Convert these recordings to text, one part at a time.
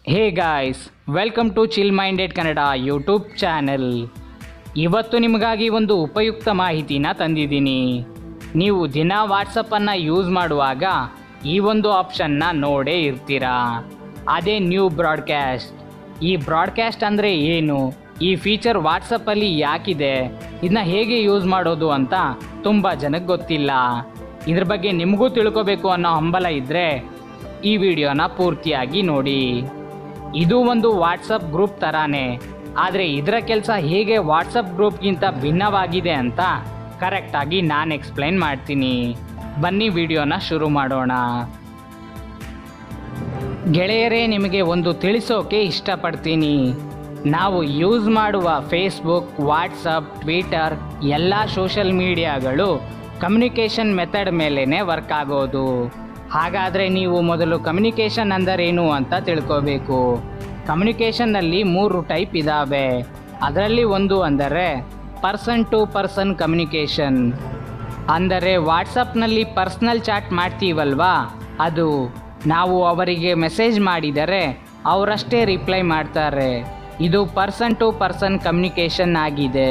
hey guys welcome to chill minded Kannada YouTube channel ಇವತ್ತು ನಿಮಗಾಗಿ ಒಂದು ಉಪಯುಕ್ತ ಮಾಹಿತಿನ ತಂದಿದ್ದೀನಿ ನೀವು ದಿನ ವಾಟ್ಸಪ್ಪನ್ನು ಯೂಸ್ ಮಾಡುವಾಗ ಈ ಒಂದು ಆಪ್ಷನ್ನ ನೋಡೇ ಇರ್ತೀರಾ ಅದೇ ನ್ಯೂ ಬ್ರಾಡ್ಕ್ಯಾಸ್ಟ್ ಈ ಬ್ರಾಡ್ಕ್ಯಾಸ್ಟ್ ಅಂದರೆ ಏನು ಈ ಫೀಚರ್ ವಾಟ್ಸಪ್ಪಲ್ಲಿ ಯಾಕಿದೆ ಇದನ್ನ ಹೇಗೆ ಯೂಸ್ ಮಾಡೋದು ಅಂತ ತುಂಬ ಜನಕ್ಕೆ ಗೊತ್ತಿಲ್ಲ ಇದ್ರ ಬಗ್ಗೆ ನಿಮಗೂ ತಿಳ್ಕೋಬೇಕು ಅನ್ನೋ ಹಂಬಲ ಇದ್ದರೆ ಈ ವಿಡಿಯೋನ ಪೂರ್ತಿಯಾಗಿ ನೋಡಿ ಇದು ಒಂದು ವಾಟ್ಸಪ್ ಗ್ರೂಪ್ ಥರಾನೇ ಆದರೆ ಇದರ ಕೆಲಸ ಹೇಗೆ ವಾಟ್ಸಪ್ ಗ್ರೂಪ್ಗಿಂತ ಭಿನ್ನವಾಗಿದೆ ಅಂತ ಕರೆಕ್ಟಾಗಿ ನಾನು ಎಕ್ಸ್ಪ್ಲೈನ್ ಮಾಡ್ತೀನಿ ಬನ್ನಿ ವಿಡಿಯೋನ ಶುರು ಮಾಡೋಣ ಗೆಳೆಯರೇ ನಿಮಗೆ ಒಂದು ತಿಳಿಸೋಕೆ ಇಷ್ಟಪಡ್ತೀನಿ ನಾವು ಯೂಸ್ ಮಾಡುವ ಫೇಸ್ಬುಕ್ ವಾಟ್ಸಪ್ ಟ್ವಿಟರ್ ಎಲ್ಲ ಸೋಷಲ್ ಮೀಡಿಯಾಗಳು ಕಮ್ಯುನಿಕೇಷನ್ ಮೆಥಡ್ ಮೇಲೇ ವರ್ಕ್ ಆಗೋದು ಹಾಗಾದರೆ ನೀವು ಮೊದಲು ಕಮ್ಯುನಿಕೇಷನ್ ಅಂದರೇನು ಅಂತ ತಿಳ್ಕೋಬೇಕು ಕಮ್ಯುನಿಕೇಷನ್ನಲ್ಲಿ ಮೂರು ಟೈಪ್ ಇದ್ದಾವೆ ಅದರಲ್ಲಿ ಒಂದು ಅಂದರೆ ಪರ್ಸನ್ ಟು ಪರ್ಸನ್ ಕಮ್ಯುನಿಕೇಷನ್ ಅಂದರೆ ವಾಟ್ಸಪ್ನಲ್ಲಿ ಪರ್ಸ್ನಲ್ ಚಾಟ್ ಮಾಡ್ತೀವಲ್ವಾ ಅದು ನಾವು ಅವರಿಗೆ ಮೆಸೇಜ್ ಮಾಡಿದರೆ ಅವರಷ್ಟೇ ರಿಪ್ಲೈ ಮಾಡ್ತಾರೆ ಇದು ಪರ್ಸನ್ ಟು ಪರ್ಸನ್ ಕಮ್ಯುನಿಕೇಷನ್ ಆಗಿದೆ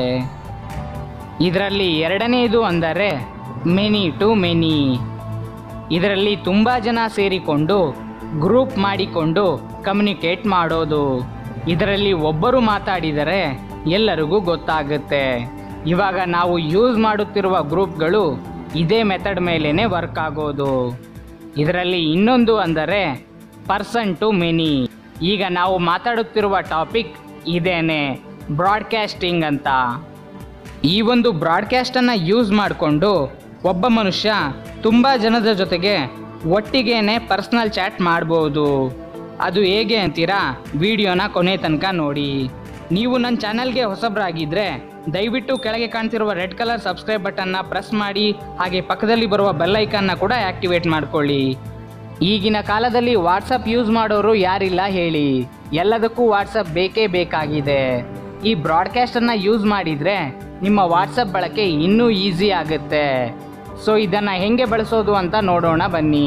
ಇದರಲ್ಲಿ ಎರಡನೆಯದು ಅಂದರೆ ಮೆನಿ ಟು ಮೆನಿ ಇದರಲ್ಲಿ ತುಂಬ ಜನ ಸೇರಿಕೊಂಡು ಗ್ರೂಪ್ ಮಾಡಿಕೊಂಡು ಕಮ್ಯುನಿಕೇಟ್ ಮಾಡೋದು ಇದರಲ್ಲಿ ಒಬ್ಬರು ಮಾತಾಡಿದರೆ ಎಲ್ಲರಿಗೂ ಗೊತ್ತಾಗುತ್ತೆ ಇವಾಗ ನಾವು ಯೂಸ್ ಮಾಡುತ್ತಿರುವ ಗ್ರೂಪ್ಗಳು ಇದೇ ಮೆಥಡ್ ಮೇಲೇ ವರ್ಕ್ ಆಗೋದು ಇದರಲ್ಲಿ ಇನ್ನೊಂದು ಅಂದರೆ ಪರ್ಸನ್ ಟು ಮೆನಿ ಈಗ ನಾವು ಮಾತಾಡುತ್ತಿರುವ ಟಾಪಿಕ್ ಇದೇನೆ ಬ್ರಾಡ್ಕ್ಯಾಸ್ಟಿಂಗ್ ಅಂತ ಈ ಒಂದು ಬ್ರಾಡ್ಕ್ಯಾಸ್ಟನ್ನು ಯೂಸ್ ಮಾಡಿಕೊಂಡು ಒಬ್ಬ ಮನುಷ್ಯ ತುಂಬ ಜನದ ಜೊತೆಗೆ ಒಟ್ಟಿಗೇನೆ ಪರ್ಸ್ನಲ್ ಚಾಟ್ ಮಾಡ್ಬೋದು ಅದು ಹೇಗೆ ಅಂತೀರಾ ವಿಡಿಯೋನ ಕೊನೆ ತನಕ ನೋಡಿ ನೀವು ನನ್ನ ಚಾನಲ್ಗೆ ಹೊಸಬ್ರಾಗಿದ್ದರೆ ದಯವಿಟ್ಟು ಕೆಳಗೆ ಕಾಣ್ತಿರುವ ರೆಡ್ ಕಲರ್ ಸಬ್ಸ್ಕ್ರೈಬ್ ಬಟನ್ನ ಪ್ರೆಸ್ ಮಾಡಿ ಹಾಗೆ ಪಕ್ಕದಲ್ಲಿ ಬರುವ ಬೆಲ್ ಐಕನ್ನ ಕೂಡ ಆ್ಯಕ್ಟಿವೇಟ್ ಮಾಡ್ಕೊಳ್ಳಿ ಈಗಿನ ಕಾಲದಲ್ಲಿ ವಾಟ್ಸಪ್ ಯೂಸ್ ಮಾಡೋರು ಯಾರಿಲ್ಲ ಹೇಳಿ ಎಲ್ಲದಕ್ಕೂ ವಾಟ್ಸಪ್ ಬೇಕೇ ಬೇಕಾಗಿದೆ ಈ ಬ್ರಾಡ್ಕ್ಯಾಸ್ಟನ್ನು ಯೂಸ್ ಮಾಡಿದರೆ ನಿಮ್ಮ ವಾಟ್ಸಪ್ ಬಳಕೆ ಇನ್ನೂ ಈಸಿ ಆಗುತ್ತೆ ಸೊ ಇದನ್ನು ಹೆಂಗೆ ಬಳಸೋದು ಅಂತ ನೋಡೋಣ ಬನ್ನಿ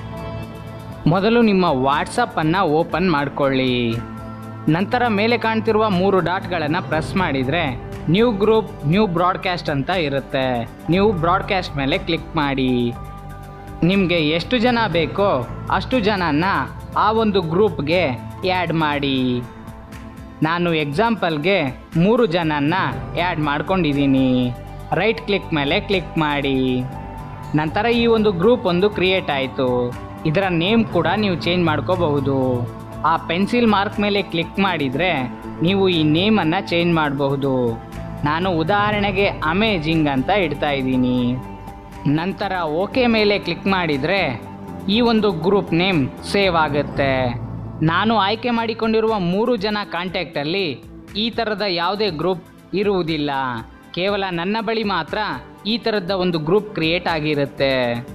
ಮೊದಲು ನಿಮ್ಮ ವಾಟ್ಸಪ್ಪನ್ನು ಓಪನ್ ಮಾಡ್ಕೊಳ್ಳಿ ನಂತರ ಮೇಲೆ ಕಾಣ್ತಿರುವ ಮೂರು ಡಾಟ್ಗಳನ್ನು ಪ್ರೆಸ್ ಮಾಡಿದರೆ ನ್ಯೂ ಗ್ರೂಪ್ ನ್ಯೂ ಬ್ರಾಡ್ಕ್ಯಾಸ್ಟ್ ಅಂತ ಇರುತ್ತೆ ನೀವು ಬ್ರಾಡ್ಕ್ಯಾಸ್ಟ್ ಮೇಲೆ ಕ್ಲಿಕ್ ಮಾಡಿ ನಿಮಗೆ ಎಷ್ಟು ಜನ ಬೇಕೋ ಅಷ್ಟು ಜನನ ಆ ಒಂದು ಗ್ರೂಪ್ಗೆ ಆ್ಯಡ್ ಮಾಡಿ ನಾನು ಎಕ್ಸಾಂಪಲ್ಗೆ ಮೂರು ಜನನ್ನ ಆ್ಯಡ್ ಮಾಡ್ಕೊಂಡಿದ್ದೀನಿ ರೈಟ್ ಕ್ಲಿಕ್ ಮೇಲೆ ಕ್ಲಿಕ್ ಮಾಡಿ ನಂತರ ಈ ಒಂದು ಗ್ರೂಪ್ ಒಂದು ಕ್ರಿಯೇಟ್ ಆಯಿತು ಇದರ ನೇಮ್ ಕೂಡ ನೀವು ಚೇಂಜ್ ಮಾಡ್ಕೋಬಹುದು ಆ ಪೆನ್ಸಿಲ್ ಮಾರ್ಕ್ ಮೇಲೆ ಕ್ಲಿಕ್ ಮಾಡಿದರೆ ನೀವು ಈ ನೇಮನ್ನು ಚೇಂಜ್ ಮಾಡಬಹುದು ನಾನು ಉದಾಹರಣೆಗೆ ಅಮೇಜಿಂಗ್ ಅಂತ ಇಡ್ತಾ ಇದ್ದೀನಿ ನಂತರ ಓಕೆ ಮೇಲೆ ಕ್ಲಿಕ್ ಮಾಡಿದರೆ ಈ ಒಂದು ಗ್ರೂಪ್ ನೇಮ್ ಸೇವ್ ಆಗುತ್ತೆ ನಾನು ಆಯ್ಕೆ ಮಾಡಿಕೊಂಡಿರುವ ಮೂರು ಜನ ಕಾಂಟ್ಯಾಕ್ಟಲ್ಲಿ ಈ ಥರದ ಯಾವುದೇ ಗ್ರೂಪ್ ಇರುವುದಿಲ್ಲ ಕೇವಲ ನನ್ನ ಬಳಿ ಮಾತ್ರ ಈ ಥರದ ಒಂದು ಗ್ರೂಪ್ ಕ್ರಿಯೇಟ್ ಆಗಿರುತ್ತೆ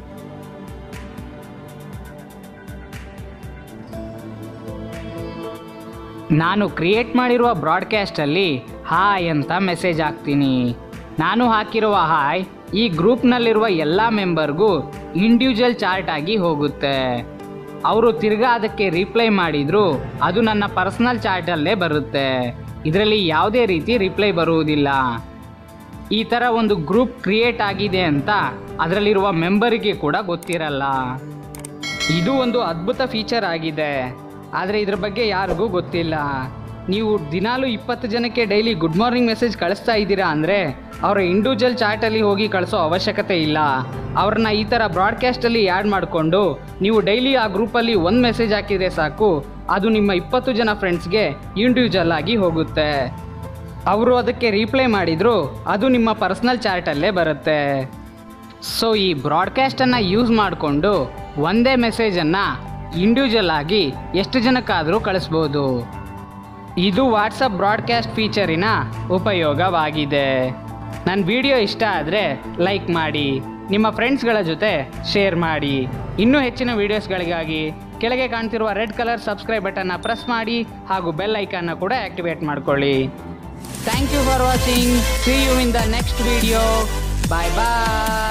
ನಾನು ಕ್ರಿಯೇಟ್ ಮಾಡಿರುವ ಬ್ರಾಡ್ಕ್ಯಾಸ್ಟಲ್ಲಿ ಹಾಯ್ ಅಂತ ಮೆಸೇಜ್ ಹಾಕ್ತೀನಿ ನಾನು ಹಾಕಿರುವ ಹಾಯ್ ಈ ಗ್ರೂಪ್ನಲ್ಲಿರುವ ಎಲ್ಲ ಮೆಂಬರ್ಗೂ ಇಂಡಿವಿಜುವಲ್ ಚಾರ್ಟ್ ಆಗಿ ಹೋಗುತ್ತೆ ಅವರು ತಿರ್ಗಾ ಅದಕ್ಕೆ ರಿಪ್ಲೈ ಮಾಡಿದ್ರು ಅದು ನನ್ನ ಪರ್ಸನಲ್ ಚಾರ್ಟಲ್ಲೇ ಬರುತ್ತೆ ಇದರಲ್ಲಿ ಯಾವುದೇ ರೀತಿ ರಿಪ್ಲೈ ಬರುವುದಿಲ್ಲ ಈ ಥರ ಒಂದು ಗ್ರೂಪ್ ಕ್ರಿಯೇಟ್ ಆಗಿದೆ ಅಂತ ಅದರಲ್ಲಿರುವ ಮೆಂಬರಿಗೆ ಕೂಡ ಗೊತ್ತಿರಲ್ಲ ಇದು ಒಂದು ಅದ್ಭುತ ಫೀಚರ್ ಆಗಿದೆ ಆದರೆ ಇದ್ರ ಬಗ್ಗೆ ಯಾರಿಗೂ ಗೊತ್ತಿಲ್ಲ ನೀವು ದಿನಾಲು ಇಪ್ಪತ್ತು ಜನಕ್ಕೆ ಡೈಲಿ ಗುಡ್ ಮಾರ್ನಿಂಗ್ ಮೆಸೇಜ್ ಕಳಿಸ್ತಾ ಇದ್ದೀರಾ ಅಂದರೆ ಅವರ ಇಂಡಿವಿಜುವಲ್ ಚಾಟಲ್ಲಿ ಹೋಗಿ ಕಳಿಸೋ ಅವಶ್ಯಕತೆ ಇಲ್ಲ ಅವ್ರನ್ನ ಈ ಥರ ಬ್ರಾಡ್ಕ್ಯಾಸ್ಟಲ್ಲಿ ಆ್ಯಡ್ ಮಾಡಿಕೊಂಡು ನೀವು ಡೈಲಿ ಆ ಗ್ರೂಪಲ್ಲಿ ಒಂದು ಮೆಸೇಜ್ ಹಾಕಿದರೆ ಸಾಕು ಅದು ನಿಮ್ಮ ಇಪ್ಪತ್ತು ಜನ ಫ್ರೆಂಡ್ಸ್ಗೆ ಇಂಡಿವಿಜುವಲ್ ಆಗಿ ಹೋಗುತ್ತೆ ಅವರು ಅದಕ್ಕೆ ರೀಪ್ಲೈ ಮಾಡಿದ್ರು ಅದು ನಿಮ್ಮ ಪರ್ಸ್ನಲ್ ಚಾರ್ಟಲ್ಲೇ ಬರುತ್ತೆ ಸೊ ಈ ಬ್ರಾಡ್ಕ್ಯಾಸ್ಟನ್ನು ಯೂಸ್ ಮಾಡಿಕೊಂಡು ಒಂದೇ ಮೆಸೇಜನ್ನು ಇಂಡಿವಿಜುವಲ್ ಆಗಿ ಎಷ್ಟು ಜನಕ್ಕಾದರೂ ಕಳಿಸ್ಬೋದು ಇದು ವಾಟ್ಸಪ್ ಬ್ರಾಡ್ಕ್ಯಾಸ್ಟ್ ಫೀಚರಿನ ಉಪಯೋಗವಾಗಿದೆ ನನ್ನ ವಿಡಿಯೋ ಇಷ್ಟ ಆದರೆ ಲೈಕ್ ಮಾಡಿ ನಿಮ್ಮ ಫ್ರೆಂಡ್ಸ್ಗಳ ಜೊತೆ ಶೇರ್ ಮಾಡಿ ಇನ್ನೂ ಹೆಚ್ಚಿನ ವೀಡಿಯೋಸ್ಗಳಿಗಾಗಿ ಕೆಳಗೆ ಕಾಣ್ತಿರುವ ರೆಡ್ ಕಲರ್ ಸಬ್ಸ್ಕ್ರೈಬ್ ಬಟನ್ನ ಪ್ರೆಸ್ ಮಾಡಿ ಹಾಗೂ ಬೆಲ್ ಐಕನ್ನ ಕೂಡ ಆ್ಯಕ್ಟಿವೇಟ್ ಮಾಡ್ಕೊಳ್ಳಿ thank you for watching see you in the next video bye bye